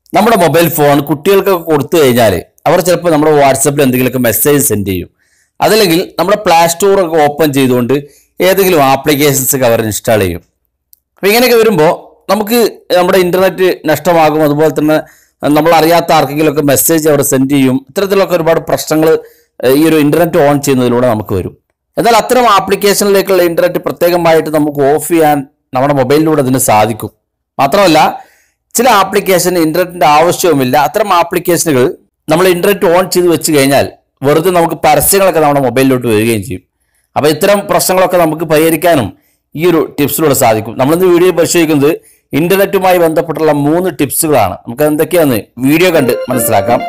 നമ്മുടെ mobile phone കുട്ടികൾക്കൊക്കെ കൊടുത്തു കഴിഞ്ഞാൽ അവർ ചിലപ്പോൾ നമ്മുടെ വാട്സപ്പിൽ എന്തെങ്കിലുമൊക്കെ മെസ്സേജ് സെൻഡ് ചെയ്യും അതല്ലെങ്കിൽ നമ്മുടെ പ്ലേ സ്റ്റോർ ഒക്കെ ഓപ്പൺ ചെയ്തുകൊണ്ട് ഏതെങ്കിലും ആപ്ലിക്കേഷൻസ് ഒക്കെ അവർ ഇൻസ്റ്റാൾ ചെയ്യും അപ്പോൾ ഇങ്ങനെയൊക്കെ വരുമ്പോൾ നമുക്ക് നമ്മുടെ ഇൻ്റർനെറ്റ് നഷ്ടമാകും അതുപോലെ തന്നെ നമ്മൾ അറിയാത്ത ആർക്കെങ്കിലുമൊക്കെ മെസ്സേജ് അവർ സെൻഡ് ചെയ്യും ഇത്തരത്തിലൊക്കെ ഒരുപാട് പ്രശ്നങ്ങൾ ഈ ഒരു ഇൻ്റർനെറ്റ് ഓൺ ചെയ്യുന്നതിലൂടെ നമുക്ക് വരും എന്നാൽ അത്തരം ആപ്ലിക്കേഷനിലേക്കുള്ള ഇൻ്റർനെറ്റ് പ്രത്യേകമായിട്ട് നമുക്ക് ഓഫ് ചെയ്യാൻ നമ്മുടെ മൊബൈലിലൂടെ അതിന് സാധിക്കും മാത്രമല്ല ചില ആപ്ലിക്കേഷൻ ഇൻ്റർനെറ്റിൻ്റെ ആവശ്യവുമില്ല അത്തരം ആപ്ലിക്കേഷനുകൾ നമ്മൾ ഇൻ്റർനെറ്റ് ഓൺ ചെയ്ത് വെച്ച് കഴിഞ്ഞാൽ വെറുതെ നമുക്ക് പരസ്യങ്ങളൊക്കെ നമ്മുടെ മൊബൈലിലോട്ട് വരികയും ചെയ്യും അപ്പോൾ ഇത്തരം പ്രശ്നങ്ങളൊക്കെ നമുക്ക് പരിഹരിക്കാനും ഈ ഒരു ടിപ്സിലൂടെ സാധിക്കും നമ്മളിന്ന് വീഡിയോ പരിശോധിക്കുന്നത് ഇന്റർനെറ്റുമായി ബന്ധപ്പെട്ടുള്ള മൂന്ന് ടിപ്സുകളാണ് നമുക്ക് എന്തൊക്കെയാന്ന് വീഡിയോ കണ്ട് മനസ്സിലാക്കാം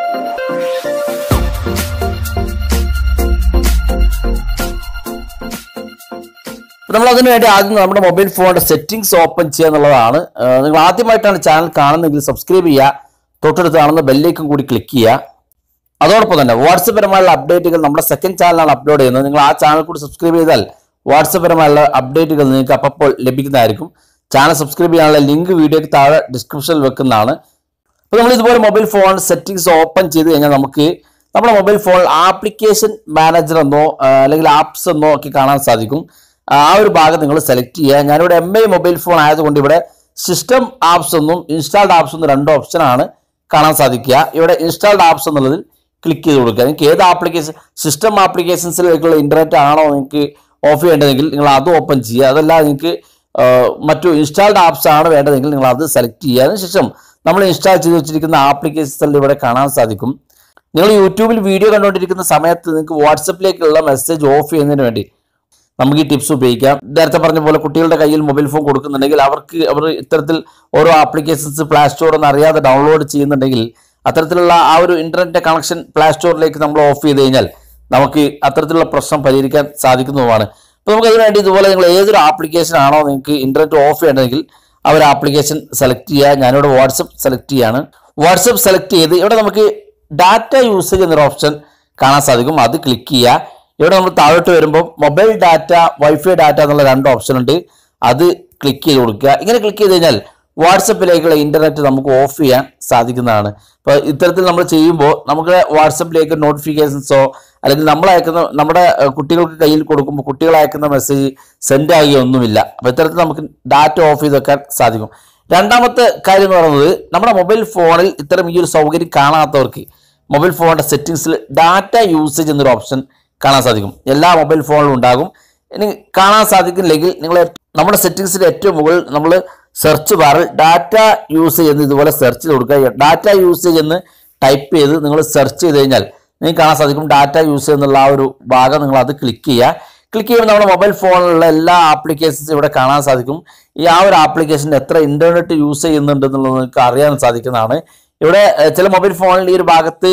നമ്മൾ അതിനു വേണ്ടി ആദ്യം നമ്മുടെ മൊബൈൽ ഫോണിന്റെ സെറ്റിംഗ്സ് ഓപ്പൺ ചെയ്യുക എന്നുള്ളതാണ് ഏഹ് നിങ്ങൾ ആദ്യമായിട്ടാണ് ചാനൽ കാണുന്നതെങ്കിൽ സബ്സ്ക്രൈബ് ചെയ്യുക തൊട്ടടുത്ത് കാണുന്ന ബെല്ലേക്കും കൂടി ക്ലിക്ക് ചെയ്യുക അതോടൊപ്പം തന്നെ വാട്സപ്പ് പരമായുള്ള അപ്ഡേറ്റുകൾ നമ്മുടെ സെക്കൻഡ് ചാനലാണ് അപ്ലോഡ് ചെയ്യുന്നത് നിങ്ങൾ ആ ചാനൽ കൂടി സബ്സ്ക്രൈബ് ചെയ്താൽ വാട്സപ്പ് പരമായുള്ള അപ്ഡേറ്റുകൾ നിങ്ങൾക്ക് അപ്പോൾ ലഭിക്കുന്നതായിരിക്കും ചാനൽ സബ്സ്ക്രൈബ് ചെയ്യാനുള്ള ലിങ്ക് വീഡിയോയ്ക്ക് താഴെ ഡിസ്ക്രിപ്ഷനിൽ വെക്കുന്നതാണ് അപ്പോൾ നമ്മൾ ഇതുപോലെ മൊബൈൽ ഫോൺ സെറ്റിംഗ്സ് ഓപ്പൺ ചെയ്ത് കഴിഞ്ഞാൽ നമുക്ക് നമ്മുടെ മൊബൈൽ ഫോണിൽ ആപ്ലിക്കേഷൻ മാനേജർ എന്നോ ആ, അല്ലെങ്കിൽ ആപ്സ് എന്നോ ഒക്കെ കാണാൻ സാധിക്കും ആ ഒരു ഭാഗം നിങ്ങൾ സെലക്ട് ചെയ്യുക ഞാനിവിടെ എം ഐ മൊബൈൽ ഫോൺ ആയതുകൊണ്ട് ഇവിടെ സിസ്റ്റം ആപ്സ് എന്നും ഇൻസ്റ്റാൾഡ് ആപ്സ് എന്നും രണ്ട് ഓപ്ഷനാണ് കാണാൻ സാധിക്കുക ഇവിടെ ഇൻസ്റ്റാൾഡ് ആപ്സ് എന്നുള്ളതിൽ ക്ലിക്ക് ചെയ്ത് കൊടുക്കുക നിങ്ങൾക്ക് ഏത് ആപ്ലിക്കേഷൻ സിസ്റ്റം ആപ്ലിക്കേഷൻസിലേക്കുള്ള ഇന്റർനെറ്റ് ആണോ നിങ്ങൾക്ക് ഓഫ് ചെയ്യേണ്ടതെങ്കിൽ നിങ്ങൾ അത് ഓപ്പൺ ചെയ്യുക അതല്ല നിങ്ങൾക്ക് ആ, മറ്റു ഇൻസ്റ്റാൾഡ് ആപ്സ് ആണ് വേണ്ടതെങ്കിൽ നിങ്ങൾ അത് സെലക്ട് ചെയ്യുക അതിനുശേഷം നമ്മൾ ഇൻസ്റ്റാൾ ചെയ്ത് വെച്ചിരിക്കുന്ന ആപ്ലിക്കേഷൻസ് ഇവിടെ കാണാൻ സാധിക്കും നിങ്ങൾ യൂട്യൂബിൽ വീഡിയോ കണ്ടുകൊണ്ടിരിക്കുന്ന സമയത്ത് നിങ്ങൾക്ക് വാട്സപ്പിലേക്കുള്ള മെസ്സേജ് ഓഫ് ചെയ്യുന്നതിന് വേണ്ടി നമുക്ക് ഈ ടിപ്സ് ഉപയോഗിക്കാം നേരത്തെ പറഞ്ഞ പോലെ കുട്ടികളുടെ കയ്യിൽ മൊബൈൽ ഫോൺ കൊടുക്കുന്നുണ്ടെങ്കിൽ അവർക്ക് അവർ ഇത്തരത്തിൽ ഓരോ ആപ്ലിക്കേഷൻസ് പ്ലേ സ്റ്റോർ എന്ന് അറിയാതെ ഡൗൺലോഡ് ചെയ്യുന്നുണ്ടെങ്കിൽ അത്തരത്തിലുള്ള ആ ഒരു ഇന്റർനെറ്റ് കണക്ഷൻ പ്ലേ സ്റ്റോറിലേക്ക് നമ്മൾ ഓഫ് ചെയ്ത് കഴിഞ്ഞാൽ നമുക്ക് അത്തരത്തിലുള്ള പ്രശ്നം പരിഹരിക്കാൻ സാധിക്കുന്നതുമാണ് അപ്പോൾ നമുക്ക് അതിന് വേണ്ടി ഇതുപോലെ നിങ്ങൾ ഏതൊരു ആപ്ലിക്കേഷൻ ആണോ നിങ്ങൾക്ക് ഇന്റർനെറ്റ് ഓഫ് ചെയ്യണമെങ്കിൽ ആ ഒരു ആപ്ലിക്കേഷൻ സെലക്ട് ചെയ്യുക ഞാനിവിടെ വാട്സപ്പ് സെലക്ട് ചെയ്യാണ് വാട്സപ്പ് സെലക്ട് ചെയ്ത് ഇവിടെ നമുക്ക് ഡാറ്റ യൂസേജ് എന്നൊരു ഓപ്ഷൻ കാണാൻ സാധിക്കും അത് ക്ലിക്ക് ചെയ്യുക ഇവിടെ നമ്മൾ താഴോട്ട് വരുമ്പോൾ മൊബൈൽ ഡാറ്റ വൈഫൈ ഡാറ്റ എന്നുള്ള രണ്ട് ഓപ്ഷൻ ഉണ്ട് അത് ക്ലിക്ക് ചെയ്ത് കൊടുക്കുക ഇങ്ങനെ ക്ലിക്ക് ചെയ്ത് കഴിഞ്ഞാൽ വാട്സപ്പിലേക്കുള്ള ഇന്റർനെറ്റ് നമുക്ക് ഓഫ് ചെയ്യാൻ സാധിക്കുന്നതാണ് അപ്പോൾ ഇത്തരത്തിൽ നമ്മൾ ചെയ്യുമ്പോൾ നമുക്ക് വാട്സപ്പിലേക്ക് നോട്ടിഫിക്കേഷൻസോ അല്ലെങ്കിൽ നമ്മൾ അയക്കുന്ന നമ്മുടെ ഏഹ്, കുട്ടികൾക്ക് കയ്യിൽ കൊടുക്കുമ്പോൾ കുട്ടികൾ അയക്കുന്ന മെസ്സേജ് സെൻഡ് ആകുകയൊന്നുമില്ല അപ്പോൾ ഇത്തരത്തിൽ നമുക്ക് ഡാറ്റ ഓഫ് ചെയ്ത് വെക്കാൻ സാധിക്കും രണ്ടാമത്തെ കാര്യം എന്ന് പറയുന്നത് നമ്മുടെ മൊബൈൽ ഫോണിൽ ഇത്തരം ഈ ഒരു സൗകര്യം കാണാത്തവർക്ക് മൊബൈൽ ഫോണിന്റെ സെറ്റിംഗ്സിൽ ഡാറ്റ യൂസേജ് എന്നൊരു ഓപ്ഷൻ കാണാൻ സാധിക്കും എല്ലാ മൊബൈൽ ഫോണിലും ഉണ്ടാകും ഇനി കാണാൻ സാധിക്കില്ലെങ്കിൽ നിങ്ങൾ നമ്മുടെ സെറ്റിംഗ്സിന്റെ ഏറ്റവും മുകളിൽ നമ്മൾ സെർച്ച് ബാറിൽ ഡാറ്റ യൂസേജ് എന്ന് ഇതുപോലെ സെർച്ച് ചെയ്ത് കൊടുക്കുക ഡാറ്റ യൂസേജ് എന്ന് ടൈപ്പ് ചെയ്ത് നിങ്ങൾ സെർച്ച് ചെയ്ത് കഴിഞ്ഞാൽ നിങ്ങൾക്ക് കാണാൻ സാധിക്കും ഡാറ്റ യൂസേജ് എന്നുള്ള ആ ഒരു ഭാഗം നിങ്ങൾ അത് ക്ലിക്ക് ചെയ്യുക ക്ലിക്ക് ചെയ്യുമ്പോൾ നമ്മുടെ മൊബൈൽ ഫോണിലുള്ള എല്ലാ ആപ്ലിക്കേഷൻസും ഇവിടെ കാണാൻ സാധിക്കും ഈ ആ ഒരു ആപ്ലിക്കേഷൻ എത്ര ഇന്റർനെറ്റ് യൂസ് ചെയ്യുന്നുണ്ട് എന്നുള്ളത് നിങ്ങൾക്ക് അറിയാൻ സാധിക്കുന്നതാണ് ഇവിടെ ഏഹ്, ചില മൊബൈൽ ഫോണിൽ ഈ ഒരു ഭാഗത്ത്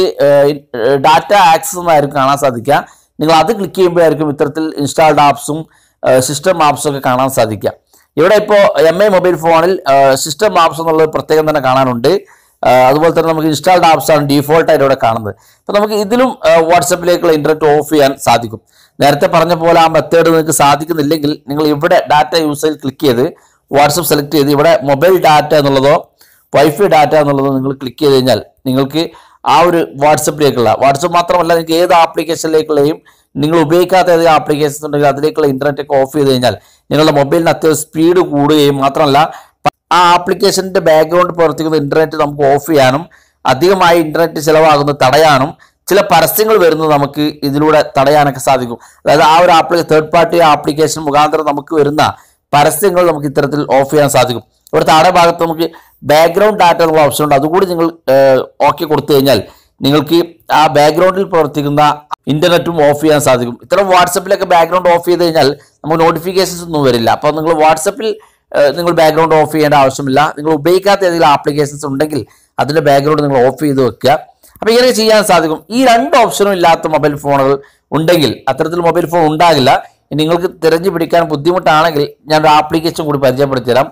ഡാറ്റ ആക്സസ് എന്നായിരിക്കും കാണാൻ സാധിക്കുക നിങ്ങൾ അത് ക്ലിക്ക് ചെയ്യുമ്പോഴായിരിക്കും ഇത്തരത്തിൽ ഇൻസ്റ്റാൾഡ് ആപ്സും സിസ്റ്റം ആപ്സും ഒക്കെ കാണാൻ സാധിക്കുക ഇവിടെ ഇപ്പോൾ എം ഐ മൊബൈൽ ഫോണിൽ സിസ്റ്റം ആപ്സ് എന്നുള്ളത് പ്രത്യേകം തന്നെ കാണാനുണ്ട് ആ, അതുപോലെ തന്നെ നമുക്ക് ഇൻസ്റ്റാൾഡ് ആപ്സ് ആണ് ഡീഫോൾട്ട് ആയിട്ട് ഇവിടെ കാണുന്നത് അപ്പോൾ നമുക്ക് ഇതിലും വാട്സപ്പിലേക്കുള്ള ഇന്റർനെറ്റ് ഓഫ് ചെയ്യാൻ സാധിക്കും നേരത്തെ പറഞ്ഞ പോലെ ആ മെത്തേഡ് നിങ്ങൾക്ക് സാധിക്കുന്നില്ലെങ്കിൽ നിങ്ങൾ ഇവിടെ ഡാറ്റ യൂസേജ് ക്ലിക്ക് ചെയ്ത് വാട്സപ്പ് സെലക്ട് ചെയ്ത് ഇവിടെ മൊബൈൽ ഡാറ്റ എന്നുള്ളതോ വൈഫൈ ഡാറ്റ എന്നുള്ളതോ നിങ്ങൾ ക്ലിക്ക് ചെയ്ത് കഴിഞ്ഞാൽ നിങ്ങൾക്ക് ആ ഒരു വാട്സപ്പിലേക്കുള്ള വാട്സപ്പ് മാത്രമല്ല നിങ്ങൾക്ക് ഏത് ആപ്ലിക്കേഷനിലേക്കുള്ളയും നിങ്ങൾ ഉപയോഗിക്കാത്ത ഏത് ആപ്ലിക്കേഷൻസ് ഉണ്ടെങ്കിൽ അതിലേക്കുള്ള ഇന്റർനെറ്റ് ഒക്കെ ഓഫ് ചെയ്ത് കഴിഞ്ഞാൽ നിങ്ങളുടെ മൊബൈലിന് അത്യാവശ്യം സ്പീഡ് കൂടുകയും മാത്രമല്ല ആ ആപ്ലിക്കേഷന്റെ ബാക്ക്ഗ്രൗണ്ട് പ്രവർത്തിക്കുന്ന ഇന്റർനെറ്റ് നമുക്ക് ഓഫ് ചെയ്യാനും അധികമായി ഇന്റർനെറ്റ് ചിലവാകുന്നത് തടയാനും ചില പരസ്യങ്ങൾ വരുന്നത് നമുക്ക് ഇതിലൂടെ തടയാനൊക്കെ സാധിക്കും അതായത് ആ ഒരു ആപ്ലി തേർഡ് പാർട്ടി ആപ്ലിക്കേഷൻ മുഖാന്തരം നമുക്ക് വരുന്ന പരസ്യങ്ങൾ നമുക്ക് ഇത്തരത്തിൽ ഓഫ് ചെയ്യാൻ സാധിക്കും ഇവിടെ താഴെ ഭാഗത്ത് നമുക്ക് ബാക്ക്ഗ്രൗണ്ട് ഡാറ്റ എന്നുള്ള ഓപ്ഷൻ ഉണ്ട് അതുകൂടി നിങ്ങൾ ഓക്കെ കൊടുത്തു കഴിഞ്ഞാൽ നിങ്ങൾക്ക് ആ ബാക്ക്ഗ്രൗണ്ടിൽ പ്രവർത്തിക്കുന്ന ഇന്റർനെറ്റും ഓഫ് ചെയ്യാൻ സാധിക്കും ഇത്തരം വാട്സപ്പിലൊക്കെ ബാക്ക്ഗ്രൗണ്ട് ഓഫ് ചെയ്ത് കഴിഞ്ഞാൽ നമുക്ക് നോട്ടിഫിക്കേഷൻസ് ഒന്നും വരില്ല അപ്പോൾ നിങ്ങൾ വാട്സപ്പിൽ ഏഹ്, നിങ്ങൾ ബാക്ക്ഗ്രൗണ്ട് ഓഫ് ചെയ്യേണ്ട ആവശ്യമില്ല നിങ്ങൾ ഉപയോഗിക്കാത്ത ഏതെങ്കിലും ആപ്ലിക്കേഷൻസ് ഉണ്ടെങ്കിൽ അതിന്റെ ബാക്ക്ഗ്രൗണ്ട് നിങ്ങൾ ഓഫ് ചെയ്ത് വെക്കുക അപ്പോൾ ഇങ്ങനെ ചെയ്യാൻ സാധിക്കും ഈ രണ്ട് ഓപ്ഷനും ഇല്ലാത്ത മൊബൈൽ ഫോണുകൾ ഉണ്ടെങ്കിൽ അത്തരത്തിൽ മൊബൈൽ ഫോൺ ഉണ്ടാകില്ല ഇനി നിങ്ങൾക്ക് തിരഞ്ഞു പിടിക്കാൻ ബുദ്ധിമുട്ടാണെങ്കിൽ ഞാൻ ഒരു ആപ്ലിക്കേഷൻ കൂടി പരിചയപ്പെടുത്തി തരാം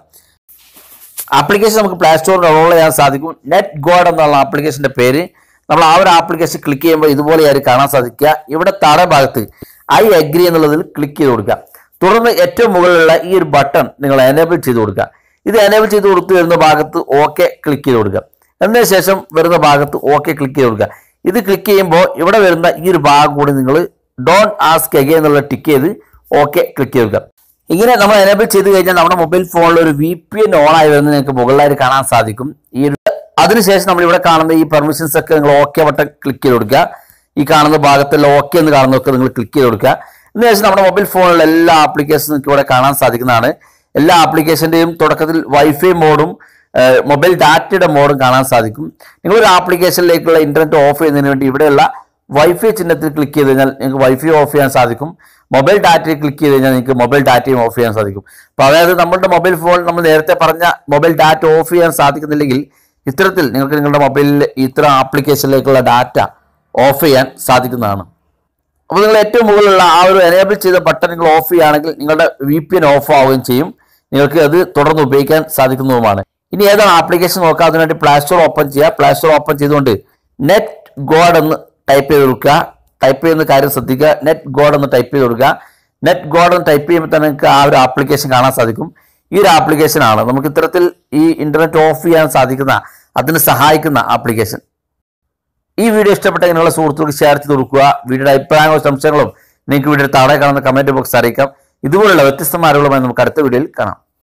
ആപ്ലിക്കേഷൻ നമുക്ക് പ്ലേ സ്റ്റോറിൽ ഡൗൺലോഡ് ചെയ്യാൻ സാധിക്കും നെറ്റ് ഗോഡ് എന്നുള്ള ആപ്ലിക്കേഷന്റെ പേര് നമ്മൾ ആ ഒരു ആപ്ലിക്കേഷൻ ക്ലിക്ക് ചെയ്യുമ്പോൾ ഇതുപോലെയായിരിക്കും കാണാൻ സാധിക്കുക ഇവിടെ താഴെ ഭാഗത്ത് ഐ അഗ്രി എന്നുള്ളതിൽ ക്ലിക്ക് ചെയ്ത് കൊടുക്കുക തുടർന്ന് ഏറ്റവും മുകളിലുള്ള ഈ ഒരു ബട്ടൺ നിങ്ങൾ എനേബിൾ ചെയ്ത് കൊടുക്കുക ഇത് എനേബിൾ ചെയ്ത് കൊടുത്തു വരുന്ന ഭാഗത്ത് ഓക്കെ ക്ലിക്ക് ചെയ്ത് കൊടുക്കുക എന്നതിന് ശേഷം വരുന്ന ഭാഗത്ത് ഓക്കെ ക്ലിക്ക് ചെയ്ത് കൊടുക്കുക ഇത് ക്ലിക്ക് ചെയ്യുമ്പോൾ ഇവിടെ വരുന്ന ഈ ഒരു ഭാഗം കൂടി നിങ്ങൾ ഡോൺ ആസ്ക് അഗേ എന്നുള്ള ടിക്ക് ചെയ്ത് ഓക്കെ ക്ലിക്ക് ചെയ്യുക ഇങ്ങനെ നമ്മൾ എനേബിൾ ചെയ്ത് കഴിഞ്ഞാൽ നമ്മുടെ മൊബൈൽ ഫോണിൽ ഒരു വി പി എൻ ഓൺ ആയി വരുന്നത് നിങ്ങൾക്ക് മുകളിലായിട്ട് കാണാൻ സാധിക്കും ഈ ഒരു അതിനുശേഷം നമ്മൾ ഇവിടെ കാണുന്ന ഈ പെർമിഷൻസ് ഒക്കെ നിങ്ങൾ ഓക്കെ ബട്ടൺ ക്ലിക്ക് ചെയ്ത് കൊടുക്കുക ഈ കാണുന്ന ഭാഗത്തെല്ലാം ഓക്കെ എന്ന് കാണുന്നതൊക്കെ നിങ്ങൾ ക്ലിക്ക് ചെയ്ത് കൊടുക്കുക അതിനുശേഷം നമ്മുടെ മൊബൈൽ ഫോണിലുള്ള എല്ലാ ആപ്ലിക്കേഷനും നിങ്ങൾക്ക് ഇവിടെ കാണാൻ സാധിക്കുന്നതാണ് എല്ലാ ആപ്ലിക്കേഷന്റെയും തുടക്കത്തിൽ വൈഫൈ മോഡും മൊബൈൽ ഡാറ്റയുടെ മോഡും കാണാൻ സാധിക്കും നിങ്ങൾ ഒരു ആപ്ലിക്കേഷനിലേക്കുള്ള ഇന്റർനെറ്റ് ഓഫ് ചെയ്യുന്നതിന് വേണ്ടി ഇവിടെയുള്ള വൈഫൈ ചിഹ്നത്തിൽ ക്ലിക്ക് ചെയ്ത് കഴിഞ്ഞാൽ നിങ്ങൾക്ക് വൈഫൈ ഓഫ് ചെയ്യാൻ സാധിക്കും മൊബൈൽ ഡാറ്റയിൽ ക്ലിക്ക് ചെയ്ത് കഴിഞ്ഞാൽ നിങ്ങൾക്ക് മൊബൈൽ ഡാറ്റയും ഓഫ് ചെയ്യാൻ സാധിക്കും അപ്പോൾ അതായത് നമ്മളുടെ മൊബൈൽ ഫോൺ നമ്മൾ നേരത്തെ പറഞ്ഞ മൊബൈൽ ഡാറ്റ ഓഫ് ചെയ്യാൻ സാധിക്കുന്നില്ലെങ്കിൽ ഇത്തരത്തിൽ നിങ്ങൾക്ക് നിങ്ങളുടെ മൊബൈലിൽ ഇത്തരം ആപ്ലിക്കേഷനിലേക്കുള്ള ഡാറ്റ ഓഫ് ചെയ്യാൻ സാധിക്കുന്നതാണ് അപ്പോൾ നിങ്ങൾ ഏറ്റവും മുകളിലുള്ള ആ ഒരു എനേബിൾ ചെയ്ത ബട്ടൺ നിങ്ങൾ ഓഫ് ചെയ്യുകയാണെങ്കിൽ നിങ്ങളുടെ വി പി എൻ ഓഫ് ആവുകയും ചെയ്യും നിങ്ങൾക്ക് അത് തുടർന്ന് ഉപയോഗിക്കാൻ സാധിക്കുന്നതുമാണ് ഇനി ഏതാണ് ആപ്ലിക്കേഷൻ നോക്കുക അതിനുവേണ്ടി പ്ലേ സ്റ്റോർ ഓപ്പൺ ചെയ്യുക പ്ലേ സ്റ്റോർ ഓപ്പൺ ചെയ്തുകൊണ്ട് നെറ്റ് ഗോഡ് എന്ന് ടൈപ്പ് ചെയ്ത് കൊടുക്കുക ടൈപ്പ് ചെയ്യുന്ന കാര്യം ശ്രദ്ധിക്കുക നെറ്റ് ഗോഡ് എന്ന് ടൈപ്പ് ചെയ്ത് കൊടുക്കുക നെറ്റ് ഗോഡ് എന്ന് ടൈപ്പ് ചെയ്യുമ്പോൾ തന്നെ നിങ്ങൾക്ക് ആ ഒരു ആപ്ലിക്കേഷൻ കാണാൻ സാധിക്കും ഈ ഒരു ആപ്ലിക്കേഷൻ ആണ് നമുക്ക് ഇത്തരത്തിൽ ഈ ഇന്റർനെറ്റ് ഓഫ് ചെയ്യാൻ സാധിക്കുന്ന അതിന് സഹായിക്കുന്ന ആപ്ലിക്കേഷൻ ഈ വീഡിയോ ഇഷ്ടപ്പെട്ട നിങ്ങളുടെ സുഹൃത്തുക്കൾക്ക് ഷെയർ ചെയ്ത് കൊടുക്കുക വീഡിയോയുടെ അഭിപ്രായങ്ങളും സംശയങ്ങളും നിങ്ങൾക്ക് വീഡിയോ താഴെ കാണുന്ന കമന്റ് ബോക്സ് അറിയിക്കാം ഇതുപോലുള്ള വ്യത്യസ്തമായ അറിവുകളുമായി നമുക്ക് അടുത്ത വീഡിയോയിൽ കാണാം